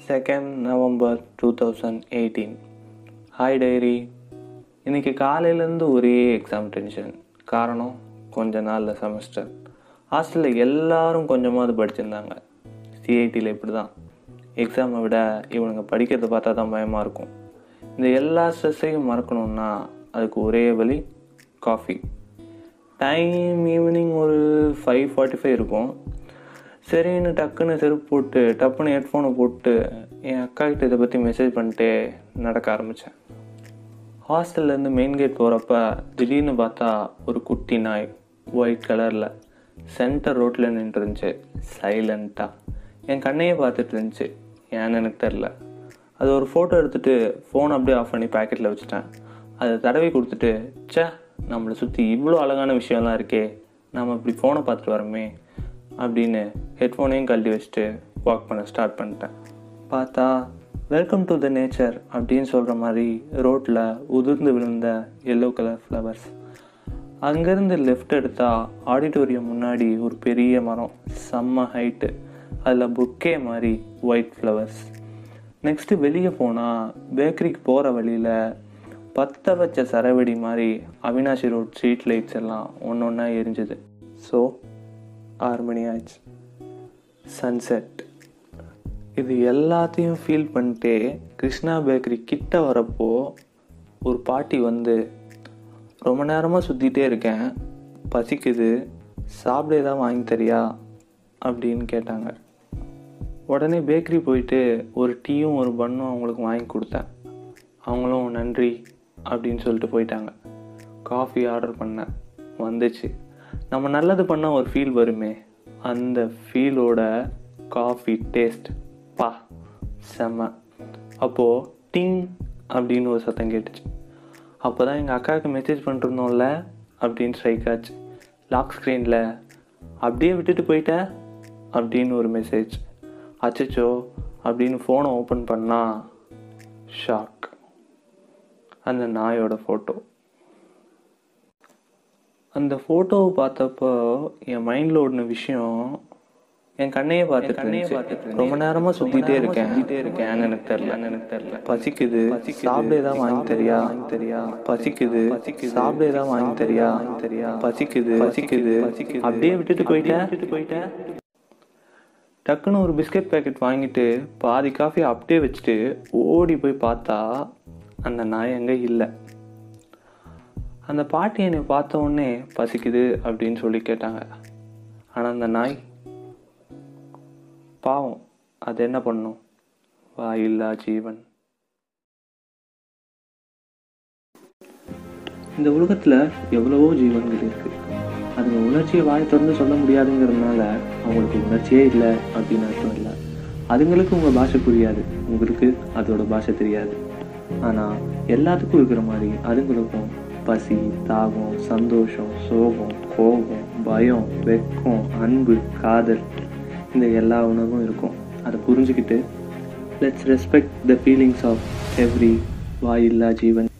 second November two thousand eighteen hi diary இன்றைக்கி காலையிலேருந்து ஒரே எக்ஸாம் டென்ஷன் காரணம் கொஞ்ச நாளில் செமஸ்டர் ஹாஸ்டலில் எல்லாரும் கொஞ்சமாவது படிச்சிருந்தாங்க சிஐடியில் இப்படி தான் எக்ஸாமை விட இவனுங்க படிக்கிறத பார்த்தா தான் பயமாக இருக்கும் இந்த எல்லா ஸ்ட்ரெஸ்ஸையும் மறக்கணும்னா அதுக்கு ஒரே வழி காஃபி டைம் ஈவினிங் ஒரு ஃபைவ் ஃபார்ட்டி ஃபைவ் இருக்கும் சரின்னு டக்குன்னு செருப்பு போட்டு டப்புன்னு ஹெட்ஃபோனை போட்டு என் அக்கா கிட்ட இதை பற்றி மெசேஜ் பண்ணிட்டு நடக்க ஆரம்பித்தேன் ஹாஸ்டல்லேருந்து மெயின் கேட் போகிறப்ப திடீர்னு பார்த்தா ஒரு குட்டி நாய் ஒயிட் கலரில் சென்டர் ரோட்டில் நின்று இருந்துச்சு சைலண்ட்டாக என் கண்ணையே பார்த்துட்டு இருந்துச்சு ஏன்னு எனக்கு தெரில அது ஒரு ஃபோட்டோ எடுத்துகிட்டு ஃபோன் அப்படியே ஆஃப் பண்ணி பேக்கெட்டில் வச்சுட்டேன் அதை தடவி கொடுத்துட்டு ச்சே நம்மளை சுற்றி இவ்வளோ அழகான விஷயம்லாம் இருக்கே நம்ம இப்படி ஃபோனை பார்த்துட்டு வரோமே அப்படின்னு ஹெட்ஃபோனையும் கழட்டி வச்சுட்டு வாக் பண்ண ஸ்டார்ட் பண்ணிட்டேன் பார்த்தா வெல்கம் டு த நேச்சர் அப்படின்னு சொல்கிற மாதிரி ரோட்டில் உதிர்ந்து விழுந்த எல்லோ கலர் ஃப்ளவர்ஸ் அங்கேருந்து லெஃப்ட் எடுத்தால் ஆடிட்டோரியம் முன்னாடி ஒரு பெரிய மரம் செம்ம ஹைட்டு அதில் புக்கே மாதிரி ஒயிட் ஃப்ளவர்ஸ் நெக்ஸ்ட்டு வெளியே போனால் பேக்கரிக்கு போகிற வழியில் பற்ற வச்ச சரவெடி மாதிரி அவினாஷி ரோட் ஸ்ட்ரீட் லைட்ஸ் எல்லாம் ஒன்று ஒன்றா எரிஞ்சுது ஸோ ஆறு மணி ஆயிடுச்சு சன்செட் இது எல்லாத்தையும் ஃபீல் பண்ணிட்டு கிருஷ்ணா பேக்கரி கிட்ட வரப்போ ஒரு பாட்டி வந்து ரொம்ப நேரமாக சுற்றிட்டே இருக்கேன் பசிக்குது சாப்பிட ஏதாவது வாங்கி தரியா அப்படின்னு கேட்டாங்க உடனே பேக்கரி போயிட்டு ஒரு டீயும் ஒரு பன்னும் அவங்களுக்கு வாங்கி கொடுத்தேன் அவங்களும் நன்றி அப்படின்னு சொல்லிட்டு போயிட்டாங்க காஃபி ஆர்டர் பண்ணேன் வந்துச்சு நம்ம நல்லது பண்ணால் ஒரு ஃபீல் வருமே அந்த ஃபீலோட காஃபி டேஸ்ட் பா செம்ம அப்போது டிங் அப்படின்னு ஒரு சத்தம் கேட்டுச்சு அப்போ தான் எங்கள் அக்காவுக்கு மெசேஜ் பண்ணிருந்தோம்ல அப்படின்னு ஸ்ட்ரைக் ஆச்சு லாக் ஸ்க்ரீனில் அப்படியே விட்டுட்டு போயிட்ட அப்படின்னு ஒரு மெசேஜ் அச்சச்சோ அப்படின்னு ஃபோனை ஓப்பன் பண்ணால் ஷாக் அந்த நாயோட ஃபோட்டோ அந்த ஃபோட்டோவை பார்த்தப்போ என் மைண்டில் ஓடின விஷயம் என் கண்ணையே பார்த்துட்டு கண்ணையே பார்த்துட்டு ரொம்ப நேரமாக சுற்றிட்டே இருக்கேன் சுற்றிட்டே இருக்கேன் எனக்கு தெரில எனக்கு தெரில பசிக்குது சாப்பிட ஏதாவது வாங்கி தெரியா வாங்கி தெரியா பசிக்குது பசிக்குது சாப்பிட ஏதாவது வாங்கி தெரியா வாங்கி தெரியா பசிக்குது பசிக்குது பசிக்குது அப்படியே விட்டுட்டு போயிட்டேன் விட்டுட்டு போயிட்டேன் டக்குன்னு ஒரு பிஸ்கட் பேக்கெட் வாங்கிட்டு பாதி காஃபி அப்படியே வச்சுட்டு ஓடி போய் பார்த்தா அந்த நாய் அங்கே இல்லை அந்த பாட்டி என்னை பார்த்த உடனே பசிக்குது அப்படின்னு சொல்லி கேட்டாங்க ஆனால் அந்த நாய் பாவம் அது என்ன பண்ணும் வாயில்லா ஜீவன் இந்த உலகத்தில் எவ்வளவோ ஜீவன்கள் இருக்கு அதுங்க உணர்ச்சியை வாய் திறந்து சொல்ல முடியாதுங்கிறதுனால அவங்களுக்கு உணர்ச்சியே இல்லை அப்படின்னு அர்த்தம் இல்லை அதுங்களுக்கு உங்கள் பாஷை புரியாது உங்களுக்கு அதோட பாஷை தெரியாது ஆனால் எல்லாத்துக்கும் இருக்கிற மாதிரி அதுங்களுக்கும் பசி தாகம் சந்தோஷம் சோகம் கோபம் பயம் வெக்கம் அன்பு காதல் இந்த எல்லா உணர்வும் இருக்கும் அதை புரிஞ்சுக்கிட்டு let's respect the feelings of every வாயில்லா ஜீவன்